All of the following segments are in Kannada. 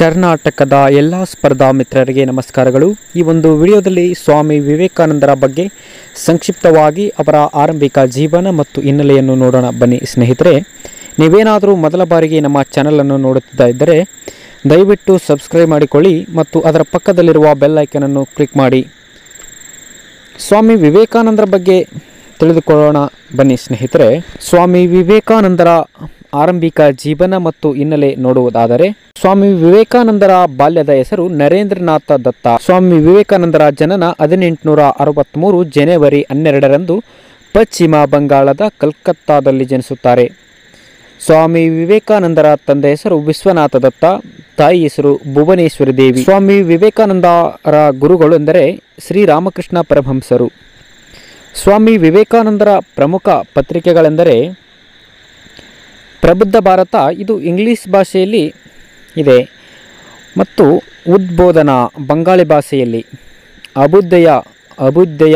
ಕರ್ನಾಟಕದ ಎಲ್ಲ ಸ್ಪರ್ಧಾ ಮಿತ್ರರಿಗೆ ನಮಸ್ಕಾರಗಳು ಈ ಒಂದು ವಿಡಿಯೋದಲ್ಲಿ ಸ್ವಾಮಿ ವಿವೇಕಾನಂದರ ಬಗ್ಗೆ ಸಂಕ್ಷಿಪ್ತವಾಗಿ ಅವರ ಆರಂಭಿಕ ಜೀವನ ಮತ್ತು ಹಿನ್ನೆಲೆಯನ್ನು ನೋಡೋಣ ಬನ್ನಿ ಸ್ನೇಹಿತರೆ ನೀವೇನಾದರೂ ಮೊದಲ ಬಾರಿಗೆ ನಮ್ಮ ಚಾನಲನ್ನು ನೋಡುತ್ತಾ ಇದ್ದರೆ ದಯವಿಟ್ಟು ಸಬ್ಸ್ಕ್ರೈಬ್ ಮಾಡಿಕೊಳ್ಳಿ ಮತ್ತು ಅದರ ಪಕ್ಕದಲ್ಲಿರುವ ಬೆಲ್ ಐಕನನ್ನು ಕ್ಲಿಕ್ ಮಾಡಿ ಸ್ವಾಮಿ ವಿವೇಕಾನಂದರ ಬಗ್ಗೆ ತಿಳಿದುಕೊಳ್ಳೋಣ ಬನ್ನಿ ಸ್ನೇಹಿತರೆ ಸ್ವಾಮಿ ವಿವೇಕಾನಂದರ ಆರಂಭಿಕ ಜೀವನ ಮತ್ತು ಹಿನ್ನೆಲೆ ನೋಡುವುದಾದರೆ ಸ್ವಾಮಿ ವಿವೇಕಾನಂದರ ಬಾಲ್ಯದ ಹೆಸರು ನರೇಂದ್ರನಾಥ ದತ್ತ ಸ್ವಾಮಿ ವಿವೇಕಾನಂದರ ಜನನ ಹದಿನೆಂಟುನೂರ ಅರವತ್ತ್ಮೂರು ಜನವರಿ ಹನ್ನೆರಡರಂದು ಪಶ್ಚಿಮ ಬಂಗಾಳದ ಕಲ್ಕತ್ತಾದಲ್ಲಿ ಜನಿಸುತ್ತಾರೆ ಸ್ವಾಮಿ ವಿವೇಕಾನಂದರ ತಂದೆ ಹೆಸರು ವಿಶ್ವನಾಥ ದತ್ತ ತಾಯಿ ಹೆಸರು ಭುವನೇಶ್ವರಿ ದೇವಿ ಸ್ವಾಮಿ ವಿವೇಕಾನಂದರ ಗುರುಗಳು ಎಂದರೆ ಶ್ರೀರಾಮಕೃಷ್ಣ ಪರಮಹಂಸರು ಸ್ವಾಮಿ ವಿವೇಕಾನಂದರ ಪ್ರಮುಖ ಪತ್ರಿಕೆಗಳೆಂದರೆ ಪ್ರಬುದ್ಧ ಭಾರತ ಇದು ಇಂಗ್ಲಿಷ್ ಭಾಷೆಯಲ್ಲಿ ಇದೆ ಮತ್ತು ಉದ್ಬೋಧನಾ ಬಂಗಾಳಿ ಭಾಷೆಯಲ್ಲಿ ಅಬುದ್ದಯ ಅಬುದ್ದಯ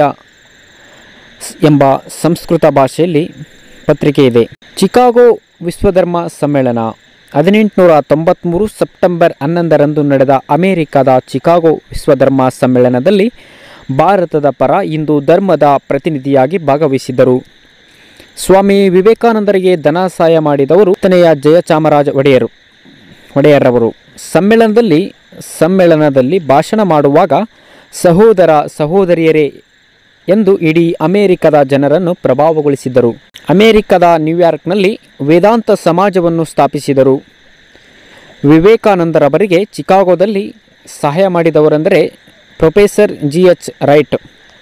ಸ್- ಎಂಬ ಸಂಸ್ಕೃತ ಭಾಷೆಯಲ್ಲಿ ಪತ್ರಿಕೆ ಇದೆ ಚಿಕಾಗೋ ವಿಶ್ವಧರ್ಮ ಸಮ್ಮೇಳನ ಹದಿನೆಂಟುನೂರ ತೊಂಬತ್ತ್ಮೂರು ಸೆಪ್ಟೆಂಬರ್ ಹನ್ನೊಂದರಂದು ನಡೆದ ಅಮೆರಿಕದ ಚಿಕಾಗೋ ವಿಶ್ವಧರ್ಮ ಸಮ್ಮೇಳನದಲ್ಲಿ ಭಾರತದ ಪರ ಹಿಂದೂ ಧರ್ಮದ ಪ್ರತಿನಿಧಿಯಾಗಿ ಭಾಗವಹಿಸಿದ್ದರು ಸ್ವಾಮಿ ವಿವೇಕಾನಂದರಿಗೆ ಧನ ಸಹಾಯ ಮಾಡಿದವರು ಹತ್ತನೆಯ ಜಯಚಾಮರಾಜ ಒಡೆಯರು ಒಡೆಯರವರು ಸಮ್ಮೇಳನದಲ್ಲಿ ಸಮ್ಮೇಳನದಲ್ಲಿ ಭಾಷಣ ಮಾಡುವಾಗ ಸಹೋದರ ಸಹೋದರಿಯರೇ ಎಂದು ಇಡೀ ಅಮೆರಿಕದ ಜನರನ್ನು ಪ್ರಭಾವಗೊಳಿಸಿದ್ದರು ಅಮೆರಿಕದ ನ್ಯೂಯಾರ್ಕ್ನಲ್ಲಿ ವೇದಾಂತ ಸಮಾಜವನ್ನು ಸ್ಥಾಪಿಸಿದರು ವಿವೇಕಾನಂದರವರಿಗೆ ಚಿಕಾಗೋದಲ್ಲಿ ಸಹಾಯ ಮಾಡಿದವರೆಂದರೆ professor G H Wright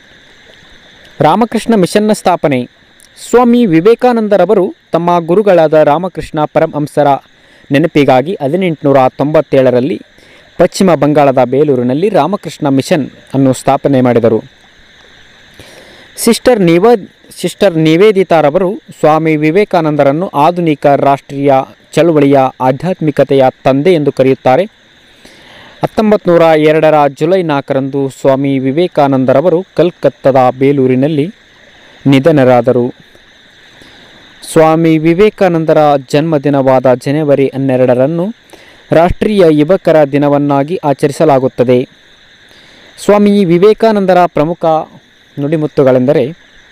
Ramakrishna ಮಿಷನ್ನ ಸ್ಥಾಪನೆ ಸ್ವಾಮಿ ವಿವೇಕಾನಂದರವರು ತಮ್ಮ ಗುರುಗಳಾದ ರಾಮಕೃಷ್ಣ ಪರಮಹಂಸರ ನೆನಪಿಗಾಗಿ ಹದಿನೆಂಟುನೂರ ತೊಂಬತ್ತೇಳರಲ್ಲಿ ಪಶ್ಚಿಮ ಬಂಗಾಳದ ಬೇಲೂರಿನಲ್ಲಿ ರಾಮಕೃಷ್ಣ ಮಿಷನ್ ಅನ್ನು ಸ್ಥಾಪನೆ ಮಾಡಿದರು ಸಿಸ್ಟರ್ ನಿವ ಸಿಸ್ಟರ್ ನಿವೇದಿತಾರವರು ಸ್ವಾಮಿ ವಿವೇಕಾನಂದರನ್ನು ಆಧುನಿಕ ರಾಷ್ಟ್ರೀಯ ಚಳುವಳಿಯ ಆಧ್ಯಾತ್ಮಿಕತೆಯ ತಂದೆ ಎಂದು ಕರೆಯುತ್ತಾರೆ ಹತ್ತೊಂಬತ್ತು ನೂರ ಎರಡರ ಜುಲೈ ನಾಲ್ಕರಂದು ಸ್ವಾಮಿ ವಿವೇಕಾನಂದರವರು ಕಲ್ಕತ್ತಾದ ಬೇಲೂರಿನಲ್ಲಿ ನಿಧನರಾದರು ಸ್ವಾಮಿ ವಿವೇಕಾನಂದರ ಜನ್ಮದಿನವಾದ ಜನವರಿ ಹನ್ನೆರಡರನ್ನು ರಾಷ್ಟ್ರೀಯ ಯುವಕರ ದಿನವನ್ನಾಗಿ ಆಚರಿಸಲಾಗುತ್ತದೆ ಸ್ವಾಮಿ ವಿವೇಕಾನಂದರ ಪ್ರಮುಖ ನುಡಿಮುತ್ತುಗಳೆಂದರೆ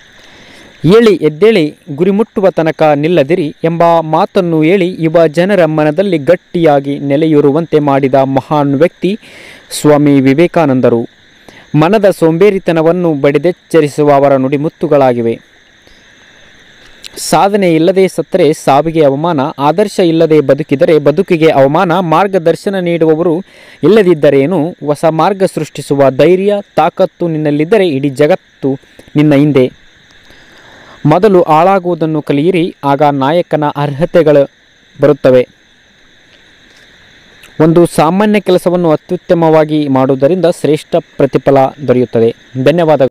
ಏಳಿ ಎದ್ದೇಳಿ ಗುರಿ ಮುಟ್ಟುವ ತನಕ ನಿಲ್ಲದಿರಿ ಎಂಬ ಮಾತನ್ನು ಹೇಳಿ ಯುವ ಜನರ ಮನದಲ್ಲಿ ಗಟ್ಟಿಯಾಗಿ ನೆಲೆಯೂರುವಂತೆ ಮಾಡಿದ ಮಹಾನ್ ವ್ಯಕ್ತಿ ಸ್ವಾಮಿ ವಿವೇಕಾನಂದರು ಮನದ ಸೋಂಬೇರಿತನವನ್ನು ಬಡಿದೆಚ್ಚರಿಸುವ ಅವರ ನುಡಿಮುತ್ತುಗಳಾಗಿವೆ ಸಾಧನೆ ಇಲ್ಲದೆ ಸತ್ತರೆ ಸಾವಿಗೆ ಅವಮಾನ ಆದರ್ಶ ಇಲ್ಲದೆ ಬದುಕಿದರೆ ಬದುಕಿಗೆ ಅವಮಾನ ಮಾರ್ಗದರ್ಶನ ನೀಡುವವರು ಇಲ್ಲದಿದ್ದರೇನು ಹೊಸ ಮಾರ್ಗ ಸೃಷ್ಟಿಸುವ ಧೈರ್ಯ ತಾಕತ್ತು ನಿನ್ನಲ್ಲಿದ್ದರೆ ಇಡೀ ಜಗತ್ತು ನಿನ್ನ ಹಿಂದೆ ಮೊದಲು ಹಾಳಾಗುವುದನ್ನು ಕಲಿಯಿರಿ ಆಗ ನಾಯಕನ ಅರ್ಹತೆಗಳು ಬರುತ್ತವೆ ಒಂದು ಸಾಮಾನ್ಯ ಕೆಲಸವನ್ನು ಅತ್ಯುತ್ತಮವಾಗಿ ಮಾಡುವುದರಿಂದ ಶ್ರೇಷ್ಠ ಪ್ರತಿಫಲ ದೊರೆಯುತ್ತದೆ ಧನ್ಯವಾದ